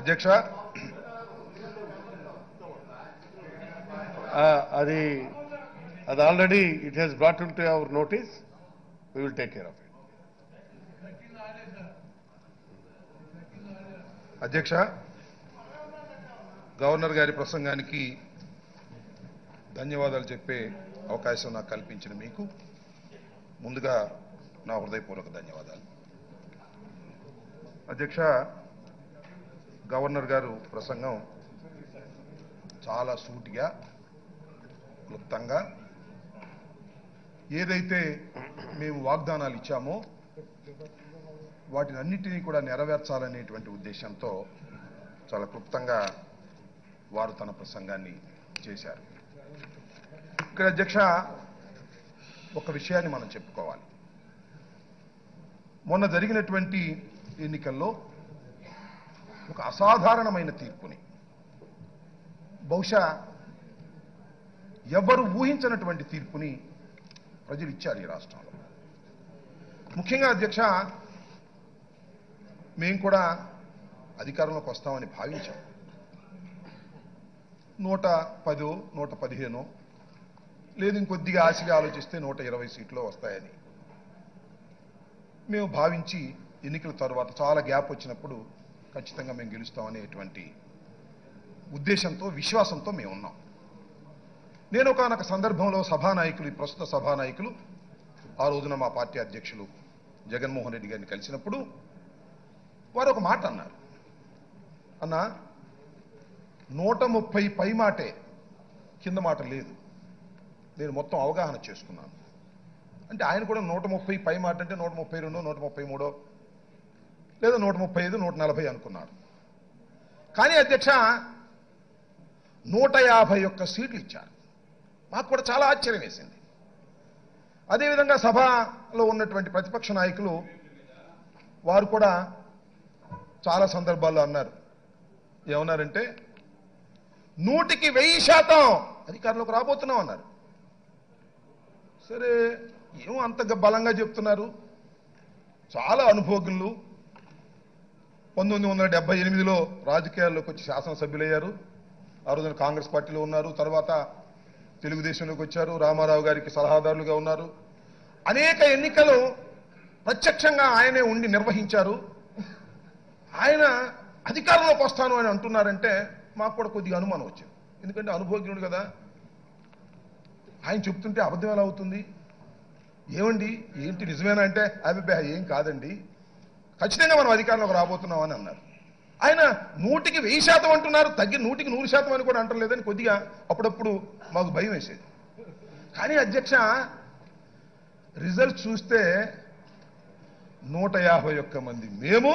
అధ్యక్ష ఆ, అది అది already it has brought to our notice we will take care of it అధ్యక్ష గవర్నర్ గారి ప్రసంగానికి ధన్యవాదాలు చెప్పే అవకాశం నాకు కల్పించిన మీకు ముందుగా నా హృదయపూర్వక ధన్యవాదాలు అధ్యక్ష గవర్నర్ గారు ప్రసంగం చాలా సూటిగా క్లుప్తంగా ఏదైతే మేము వాగ్దానాలు ఇచ్చామో వాటిని అన్నిటినీ కూడా నెరవేర్చాలనేటువంటి ఉద్దేశంతో చాలా క్లుప్తంగా వారు తన ప్రసంగాన్ని చేశారు ఇక్కడ అధ్యక్ష ఒక విషయాన్ని మనం చెప్పుకోవాలి మొన్న జరిగినటువంటి ఎన్నికల్లో ఒక అసాధారణమైన తీర్పుని బహుశా ఎవ్వరు ఊహించినటువంటి తీర్పుని ప్రజలు ఇచ్చారు ఈ రాష్ట్రంలో ముఖ్యంగా అధ్యక్ష మేము కూడా అధికారంలోకి వస్తామని భావించాం నూట పదో నూట పదిహేనో లేదు ఇంకొద్దిగా ఆశగా ఆలోచిస్తే నూట ఇరవై సీట్లు వస్తాయని మేము భావించి ఎన్నికల తర్వాత చాలా గ్యాప్ వచ్చినప్పుడు ఖచ్చితంగా మేము గెలుస్తామనేటువంటి ఉద్దేశంతో విశ్వాసంతో మేము ఉన్నాం నేను ఒకనొక సందర్భంలో సభానాయకులు ఈ ప్రస్తుత సభానాయకులు ఆ రోజున మా పార్టీ అధ్యక్షులు జగన్మోహన్ రెడ్డి గారిని కలిసినప్పుడు వారు ఒక మాట అన్నారు అన్న నూట ముప్పై పై మాటే కింద మాట లేదు నేను మొత్తం అవగాహన చేసుకున్నాను అంటే ఆయన కూడా నూట ముప్పై పై మాట అంటే నూట ముప్పై రెండు నూట ముప్పై మూడో లేదా నూట ముప్పై ఐదు నూట నలభై అనుకున్నారు కానీ అధ్యక్ష నూట యాభై ఒక్క సీట్లు ఇచ్చారు మాకు కూడా చాలా ఆశ్చర్యం వేసింది అదేవిధంగా సభలో ఉన్నటువంటి ప్రతిపక్ష నాయకులు వారు కూడా చాలా సందర్భాల్లో అన్నారు ఏమన్నారంటే నూటికి వెయ్యి శాతం అధికారంలోకి రాబోతున్నాం అన్నారు సరే ఏమో అంత గ- బలంగా చెప్తున్నారు చాలా అనుభోగులు పంతొమ్మిది వందల డెబ్బై ఎనిమిదిలో రాజకీయాల్లోకి వచ్చి శాసనసభ్యులయ్యారు ఆ రోజున కాంగ్రెస్ పార్టీలో ఉన్నారు తర్వాత తెలుగుదేశంలోకి వచ్చారు రామారావు గారికి సలహాదారులుగా ఉన్నారు అనేక ఎన్నికలు ప్రత్యక్షంగా ఆయనే ఉండి నిర్వహించారు ఆయన అధికారంలోకి వస్తాను అని అంటున్నారంటే మాకు కూడా కొద్దిగా అనుమానం వచ్చింది ఎందుకంటే అనుభవజ్ఞుడు కదా ఆయన చెప్తుంటే అబద్ధం ఎలా అవుతుంది ఏమండి ఏంటి నిజమేనా అంటే అభిప్రాయం ఏం కాదండి ఖచ్చితంగా మనం అధికారంలోకి రాబోతున్నాం అని అన్నారు ఆయన నూటికి వెయ్యి శాతం అంటున్నారు తగ్గి నూటికి నూరు శాతం అని కూడా అంటలేదని కొద్దిగా అప్పుడప్పుడు మాకు భయం వేసేది కానీ అధ్యక్ష రిజల్ట్ చూస్తే నూట యాభై ఒక్క మంది మేము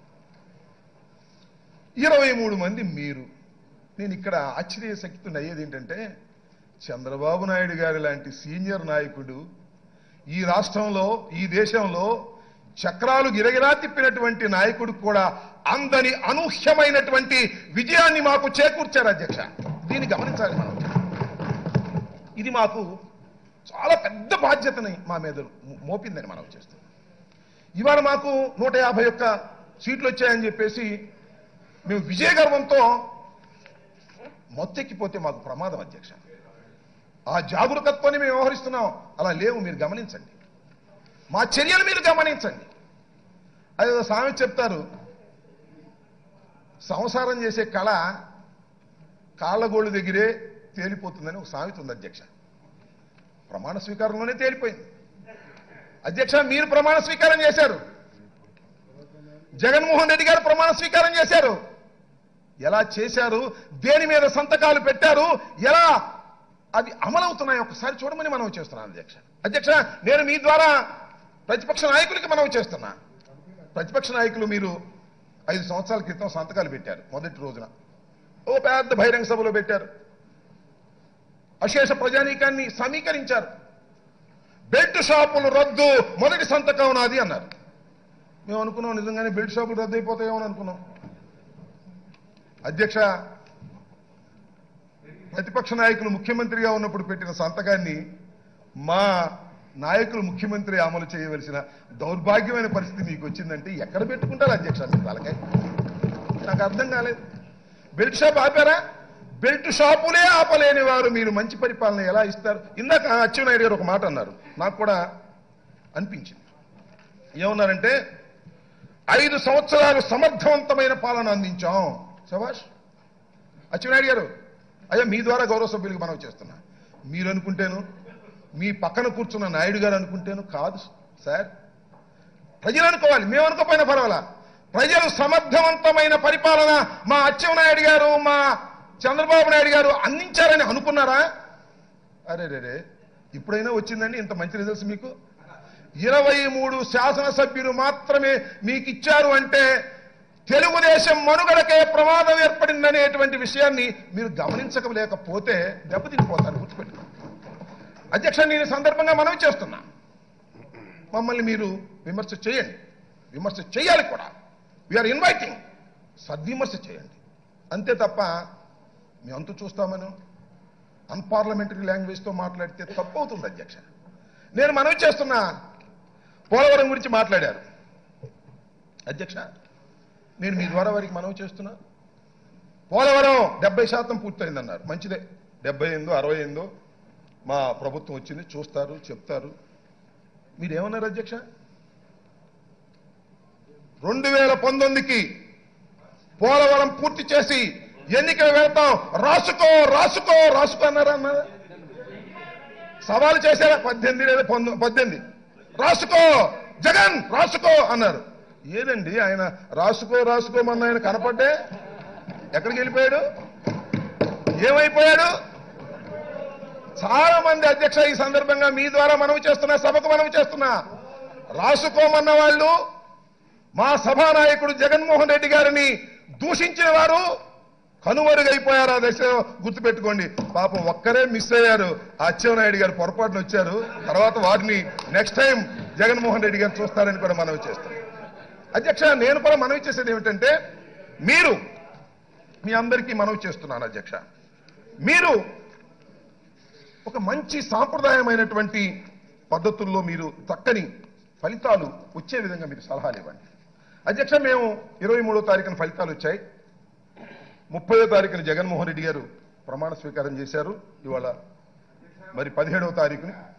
ఇరవై మూడు మంది మీరు నేను ఇక్కడ ఆశ్చర్యశక్తిని అయ్యేది ఏంటంటే చంద్రబాబు నాయుడు గారి లాంటి సీనియర్ నాయకుడు ఈ రాష్ట్రంలో ఈ దేశంలో చక్రాలు గిరగిరా తిప్పినటువంటి నాయకుడు కూడా అందని అనూహ్యమైనటువంటి విజయాన్ని మాకు చేకూర్చారు అధ్యక్ష దీన్ని గమనించాలి మనం ఇది మాకు చాలా పెద్ద బాధ్యతని మా మీద మో- మోపిందని మనం చేస్తాం ఇవాళ మాకు నూట యాభై ఒక్క సీట్లు వచ్చాయని చెప్పేసి మేము విజయ గర్వంతో మొత్తెక్కిపోతే మాకు ప్రమాదం అధ్యక్ష ఆ జాగరూకత్వాన్ని మేము వ్యవహరిస్తున్నాం అలా లేవు మీరు గమనించండి మా చర్యలు మీరు గమనించండి అదే స్వామి చెప్తారు సంసారం చేసే కళ కాళ్ళగోళ్ళు దగ్గరే తేలిపోతుందని ఒక సామెత ఉంది అధ్యక్ష ప్రమాణ స్వీకారంలోనే తేలిపోయింది అధ్యక్ష మీరు ప్రమాణ స్వీకారం చేశారు జగన్మోహన్ రెడ్డి గారు ప్రమాణ స్వీకారం చేశారు ఎలా చేశారు దేని మీద సంతకాలు పెట్టారు ఎలా అది అమలవుతున్నాయి ఒకసారి చూడమని మనం చేస్తున్నాం అధ్యక్ష అధ్యక్ష నేను మీ ద్వారా ప్రతిపక్ష నాయకులకి మనం చేస్తున్నా ప్రతిపక్ష నాయకులు మీరు ఐదు సంవత్సరాల క్రితం సంతకాలు పెట్టారు మొదటి రోజున ఓ పెద్ద బహిరంగ సభలో పెట్టారు అశేష ప్రజానీకాన్ని సమీకరించారు బెల్ట్ షాపులు రద్దు మొదటి సంతకం నాది అన్నారు మేము అనుకున్నాం నిజంగానే బెల్ట్ షాపులు రద్దు అయిపోతాయేమో అని అనుకున్నాం అధ్యక్ష ప్రతిపక్ష నాయకులు ముఖ్యమంత్రిగా ఉన్నప్పుడు పెట్టిన సంతకాన్ని మా నాయకులు ముఖ్యమంత్రి అమలు చేయవలసిన దౌర్భాగ్యమైన పరిస్థితి మీకు వచ్చిందంటే ఎక్కడ పెట్టుకుంటారు అధ్యక్ష మీరు తలకాయ నాకు అర్థం కాలేదు బెల్ట్ షాప్ ఆపారా బెల్ట్ షాపులే ఆపలేని వారు మీరు మంచి పరిపాలన ఎలా ఇస్తారు ఇందాక అచ్చెన్నాయుడు గారు ఒక మాట అన్నారు నాకు కూడా అనిపించింది ఏమన్నారంటే ఐదు సంవత్సరాలు సమర్థవంతమైన పాలన అందించాం శభాష్ అచ్చెన్నాయుడు గారు అయ్యా మీ ద్వారా గౌరవ సభ్యులకు మనం చేస్తున్నా మీరు అనుకుంటేను మీ పక్కన కూర్చున్న నాయుడు గారు అనుకుంటేను కాదు సార్ ప్రజలు అనుకోవాలి మేము అనుకోపోయినా పర్వాలా ప్రజలు సమర్థవంతమైన పరిపాలన మా అచ్చెన్నాయుడు గారు మా చంద్రబాబు నాయుడు గారు అందించారని అనుకున్నారా అరే రే రే ఇప్పుడైనా వచ్చిందండి ఇంత మంచి రిజల్ట్స్ మీకు ఇరవై మూడు శాసనసభ్యులు మాత్రమే మీకు ఇచ్చారు అంటే తెలుగుదేశం మనుగడకే ప్రమాదం ఏర్పడిందనేటువంటి విషయాన్ని మీరు గమనించకలేకపోతే దెబ్బతినిపోతారు గుర్తుపెట్టుకో అధ్యక్ష నేను ఈ సందర్భంగా మనవి చేస్తున్నా మమ్మల్ని మీరు విమర్శ చేయండి విమర్శ చేయాలి కూడా వీఆర్ ఇన్వైటింగ్ సద్విమర్శ చేయండి అంతే తప్ప మీ అంతు చూస్తామను అన్పార్లమెంటరీ లాంగ్వేజ్తో మాట్లాడితే తప్పు అవుతుంది అధ్యక్ష నేను మనవి చేస్తున్నా పోలవరం గురించి మాట్లాడారు అధ్యక్ష నేను మీ ద్వారా వారికి మనవి చేస్తున్నా పోలవరం డెబ్బై శాతం పూర్తయిందన్నారు మంచిదే డెబ్బై ఎనిమిదో అరవై ఎనిమిదో మా ప్రభుత్వం వచ్చింది చూస్తారు చెప్తారు మీరేమన్నారు అధ్యక్ష రెండు వేల పంతొమ్మిదికి పోలవరం పూర్తి చేసి ఎన్నికలు వెళ్తాం రాసుకో రాసుకో రాసుకో అన్నారా అన్నారా సవాలు చేశారా పద్దెనిమిది లేదా పంతొమ్మిది పద్దెనిమిది రాసుకో జగన్ రాసుకో అన్నారు ఏదండి ఆయన రాసుకో రాసుకోమన్న ఆయన కనపడ్డే ఎక్కడికి వెళ్ళిపోయాడు ఏమైపోయాడు చాలా మంది అధ్యక్ష ఈ సందర్భంగా మీ ద్వారా మనవి చేస్తున్నా సభకు మనవి చేస్తున్నా రాసుకోమన్న వాళ్ళు మా సభానాయకుడు జగన్మోహన్ రెడ్డి గారిని దూషించిన వారు కనుమరుగైపోయారు ఆ దశ గుర్తుపెట్టుకోండి పాపం ఒక్కరే మిస్ అయ్యారు ఆ అచ్చెన్నాయుడు గారు పొరపాటున వచ్చారు తర్వాత వారిని నెక్స్ట్ టైం జగన్మోహన్ రెడ్డి గారు చూస్తారని కూడా మనవి చేస్తాం అధ్యక్ష నేను కూడా మనవి చేసేది ఏమిటంటే మీరు మీ అందరికీ మనవి చేస్తున్నాను అధ్యక్ష మీరు ఒక మంచి సాంప్రదాయమైనటువంటి పద్ధతుల్లో మీరు చక్కని ఫలితాలు వచ్చే విధంగా మీరు సలహాలు ఇవ్వండి అధ్యక్ష మేము ఇరవై మూడో తారీఖున ఫలితాలు వచ్చాయి ముప్పయో తారీఖున జగన్మోహన్ రెడ్డి గారు ప్రమాణ స్వీకారం చేశారు ఇవాళ మరి పదిహేడవ తారీఖుని